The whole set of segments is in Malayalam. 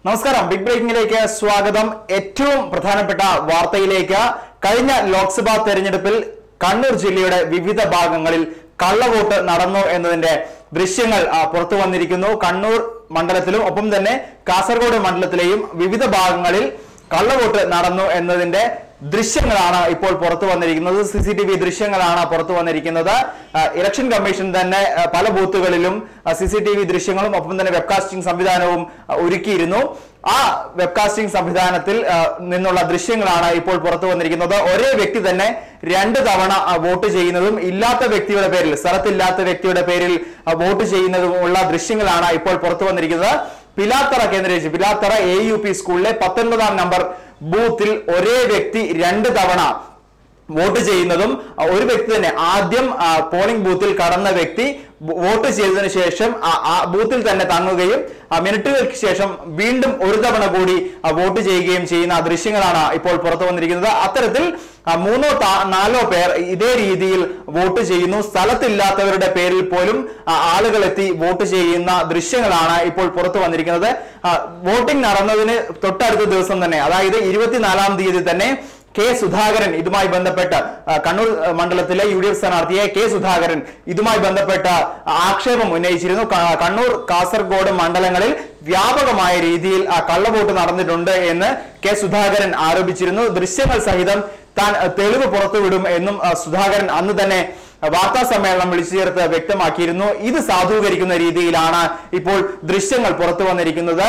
നമസ്കാരം ബിഗ് ബ്രേക്കിംഗിലേക്ക് സ്വാഗതം ഏറ്റവും പ്രധാനപ്പെട്ട വാർത്തയിലേക്ക് കഴിഞ്ഞ ലോക്സഭാ തെരഞ്ഞെടുപ്പിൽ കണ്ണൂർ ജില്ലയുടെ വിവിധ ഭാഗങ്ങളിൽ കള്ളവോട്ട് നടന്നു എന്നതിന്റെ ദൃശ്യങ്ങൾ ആ, പുറത്തു വന്നിരിക്കുന്നു കണ്ണൂർ മണ്ഡലത്തിലും ഒപ്പം തന്നെ കാസർഗോഡ് മണ്ഡലത്തിലെയും വിവിധ ഭാഗങ്ങളിൽ കള്ളവോട്ട് നടന്നു എന്നതിന്റെ ദൃശ്യങ്ങളാണ് ഇപ്പോൾ പുറത്തു വന്നിരിക്കുന്നത് സി സി ടി വി ദൃശ്യങ്ങളാണ് പുറത്തു വന്നിരിക്കുന്നത് ആ, ഇലക്ഷൻ കമ്മീഷൻ തന്നെ ആ, പല ബൂത്തുകളിലും സി സി ടി വി ദൃശ്യങ്ങളും ഒപ്പം തന്നെ വെബ്കാസ്റ്റിംഗ് സംവിധാനവും ആ, ഒരുക്കിയിരുന്നു ആ വെബ്കാസ്റ്റിംഗ് സംവിധാനത്തിൽ ആ, നിന്നുള്ള ദൃശ്യങ്ങളാണ് ഇപ്പോൾ പുറത്തു വന്നിരിക്കുന്നത് ഒരേ വ്യക്തി തന്നെ രണ്ട് തവണ ആ, വോട്ട് ചെയ്യുന്നതും ഇല്ലാത്ത വ്യക്തിയുടെ പേരിൽ സ്ഥലത്തില്ലാത്ത വ്യക്തിയുടെ പേരിൽ ആ, വോട്ട് ചെയ്യുന്നതും ഉള്ള ദൃശ്യങ്ങളാണ് ഇപ്പോൾ പുറത്തു വന്നിരിക്കുന്നത് പിലാത്തറ കേന്ദ്രീകരിച്ച് പിലാത്തറ എ യു പി സ്കൂളിലെ പത്തൊൻപതാം നമ്പർ ബൂത്തിൽ ഒരേ വ്യക്തി രണ്ട് തവണ വോട്ട് ചെയ്യുന്നതും അഹ് ഒരു വ്യക്തി തന്നെ ആദ്യം ആ, പോളിംഗ് ബൂത്തിൽ കടന്ന വ്യക്തി വോ- വോട്ട് ചെയ്തതിനു ശേഷം ആ- ആ ബൂത്തിൽ തന്നെ തങ്ങുകയും ആ മിനിറ്റുകൾക്ക് ശേഷം വീണ്ടും ഒരു തവണ കൂടി ആ, വോട്ട് ചെയ്യുകയും ചെയ്യുന്ന ആ ദൃശ്യങ്ങളാണ് ഇപ്പോൾ പുറത്തു വന്നിരിക്കുന്നത് അത്തരത്തിൽ ആ, മൂന്നോ താ- നാലോ പേർ ഇതേ രീതിയിൽ വോട്ട് ചെയ്യുന്നു സ്ഥലത്തില്ലാത്തവരുടെ പേരിൽ പോലും ആ, ആളുകൾ എത്തി വോട്ട് ചെയ്യുന്ന ദൃശ്യങ്ങളാണ് ഇപ്പോൾ പുറത്തു വന്നിരിക്കുന്നത് ആ, വോട്ടിംഗ് നടന്നതിന് തൊട്ടടുത്ത ദിവസം തന്നെ അതായത് ഇരുപത്തിനാലാം തീയതി തന്നെ കെ സുധാകരൻ ഇതുമായി ബന്ധപ്പെട്ട് ആ, കണ്ണൂർ ആ, മണ്ഡലത്തിലെ യു ഡി എഫ് സ്ഥാനാർത്ഥിയെ കെ സുധാകരൻ ഇതുമായി ബന്ധപ്പെട്ട ആക്ഷേപം ഉന്നയിച്ചിരുന്നു ക- കണ്ണൂർ കാസർഗോഡ് മണ്ഡലങ്ങളിൽ വ്യാപകമായ രീതിയിൽ ആ, കള്ളവോട്ട് നടന്നിട്ടുണ്ട് എന്ന് കെ സുധാകരൻ ആരോപിച്ചിരുന്നു ദൃശ്യങ്ങൾ സഹിതം താൻ ആ, തെളിവ് പുറത്തുവിടും എന്നും ആ, സുധാകരൻ അന്ന് തന്നെ വാർത്താ സമ്മേളനം വിളിച്ചു ചേർത്ത് വ്യക്തമാക്കിയിരുന്നു ഇത് സാധൂകരിക്കുന്ന രീതിയിലാണ് ഇപ്പോൾ ദൃശ്യങ്ങൾ പുറത്തു വന്നിരിക്കുന്നത്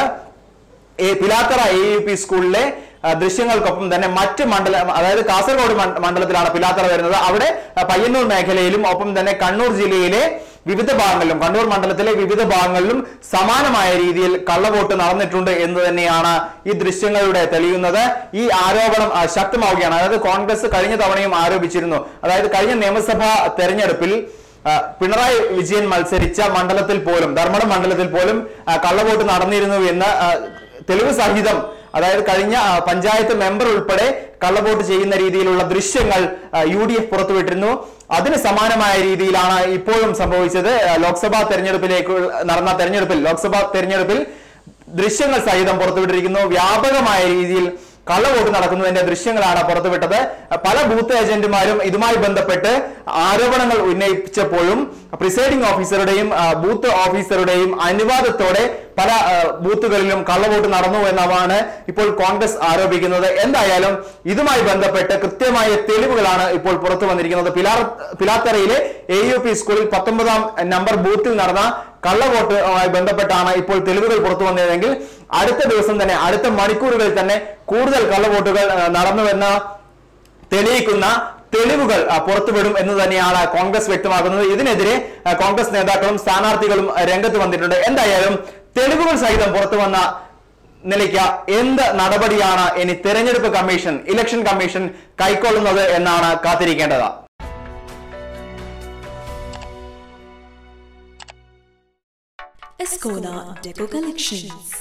ഈ പിലാത്തറ എ യു പി സ്കൂളിലെ ആ, ദൃശ്യങ്ങൾക്കൊപ്പം തന്നെ മറ്റ് മണ്ഡലം അതായത് കാസർഗോഡ് മണ്ഡ- മണ്ഡലത്തിലാണ് പിലാത്തറ വരുന്നത് അവിടെ ആ, പയ്യന്നൂർ മേഖലയിലും ഒപ്പം തന്നെ കണ്ണൂർ ജില്ലയിലെ വിവിധ ഭാഗങ്ങളിലും കണ്ണൂർ മണ്ഡലത്തിലെ വിവിധ ഭാഗങ്ങളിലും സമാനമായ രീതിയിൽ കള്ളവോട്ട് നടന്നിട്ടുണ്ട് എന്ന് തന്നെയാണ് ഈ ദൃശ്യങ്ങളുടെ തെളിയുന്നത് ഈ ആരോപണം ആ, ശക്തമാവുകയാണ് അതായത് കോൺഗ്രസ് കഴിഞ്ഞ തവണയും ആരോപിച്ചിരുന്നു അതായത് കഴിഞ്ഞ നിയമസഭാ തെരഞ്ഞെടുപ്പിൽ ആ, പിണറായി വിജയൻ മത്സരിച്ച മണ്ഡലത്തിൽ പോലും ധർമ്മടം മണ്ഡലത്തിൽ പോലും ആ, കള്ളവോട്ട് നടന്നിരുന്നു എന്ന് ആ, തെളിവ് സഹിതം അതായത് കഴിഞ്ഞ ആ, പഞ്ചായത്ത് മെമ്പർ ഉൾപ്പെടെ കള്ളവോട്ട് ചെയ്യുന്ന രീതിയിലുള്ള ദൃശ്യങ്ങൾ യു ഡി എഫ് പുറത്തുവിട്ടിരുന്നു അതിന് സമാനമായ രീതിയിലാണ് ഇപ്പോഴും സംഭവിച്ചത് ആ, ലോക്സഭാ തെരഞ്ഞെടുപ്പിലേക്ക് നടന്ന തെരഞ്ഞെടുപ്പിൽ ലോക്സഭാ തെരഞ്ഞെടുപ്പിൽ ദൃശ്യങ്ങൾ സഹിതം പുറത്തുവിട്ടിരിക്കുന്നു വ്യാപകമായ രീതിയിൽ കള്ളവോട്ട് നടക്കുന്നതിന്റെ ദൃശ്യങ്ങളാണ് പുറത്തുവിട്ടത് പല ബൂത്ത് ഏജന്റുമാരും ഇതുമായി ബന്ധപ്പെട്ട് ആരോപണങ്ങൾ ഉന്നയിച്ചപ്പോഴും പ്രിസൈഡിംഗ് ഓഫീസറുടെയും ആ, ബൂത്ത് ഓഫീസറുടെയും അനുവാദത്തോടെ പല ആ, ബൂത്തുകളിലും കള്ളവോട്ട് നടന്നു എന്നതാണ് ഇപ്പോൾ കോൺഗ്രസ് ആരോപിക്കുന്നത് എന്തായാലും ഇതുമായി ബന്ധപ്പെട്ട് കൃത്യമായ തെളിവുകളാണ് ഇപ്പോൾ പുറത്തു വന്നിരിക്കുന്നത് പിലാർ പിലാത്തറയിലെ എ യു പി സ്കൂളിൽ പത്തൊമ്പതാം നമ്പർ ബൂത്തിൽ നടന്ന കള്ളവോട്ടുമായി ബന്ധപ്പെട്ടാണ് ഇപ്പോൾ തെളിവുകൾ പുറത്തു വന്നതെങ്കിൽ അടുത്ത ദിവസം തന്നെ അടുത്ത മണിക്കൂറുകളിൽ തന്നെ കൂടുതൽ കള്ളവോട്ടുകൾ ആ, നടന്നുവെന്ന തെളിയിക്കുന്ന തെളിവുകൾ ആ, പുറത്തുവിടും എന്ന് തന്നെയാണ് കോൺഗ്രസ് വ്യക്തമാക്കുന്നത് ഇതിനെതിരെ ആ, കോൺഗ്രസ് നേതാക്കളും സ്ഥാനാർത്ഥികളും ആ, രംഗത്ത് വന്നിട്ടുണ്ട് എന്തായാലും തെളിവുകൾ സഹിതം പുറത്തു വന്ന നിലയ്ക്ക് എന്ത് നടപടിയാണ് ഇനി തെരഞ്ഞെടുപ്പ് കമ്മീഷൻ ഇലക്ഷൻ കമ്മീഷൻ കൈക്കൊള്ളുന്നത് എന്നാണ് കാത്തിരിക്കേണ്ടത് Escola Deco Collections.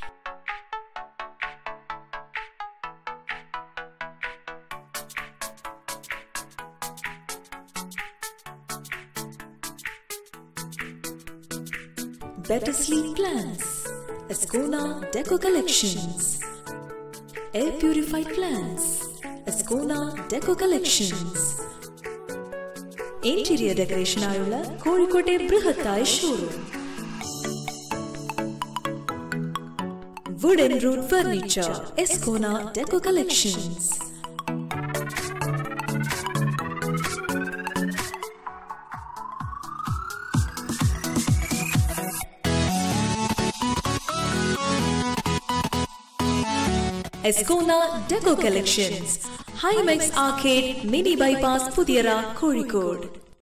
Better Sleep Plans. Escola Deco Collections. Air Purified Plans. Escola Deco Collections. Interior ഡെക്കറേഷനായുള്ള കോഴിക്കോട്ടെ ബൃഹത്തായ showroom Wooden Root Furniture, Escona Deco Collections. Escona Deco Collections, Highmax Arcade, Mini Bypass, Pudiyara, Kozhikode.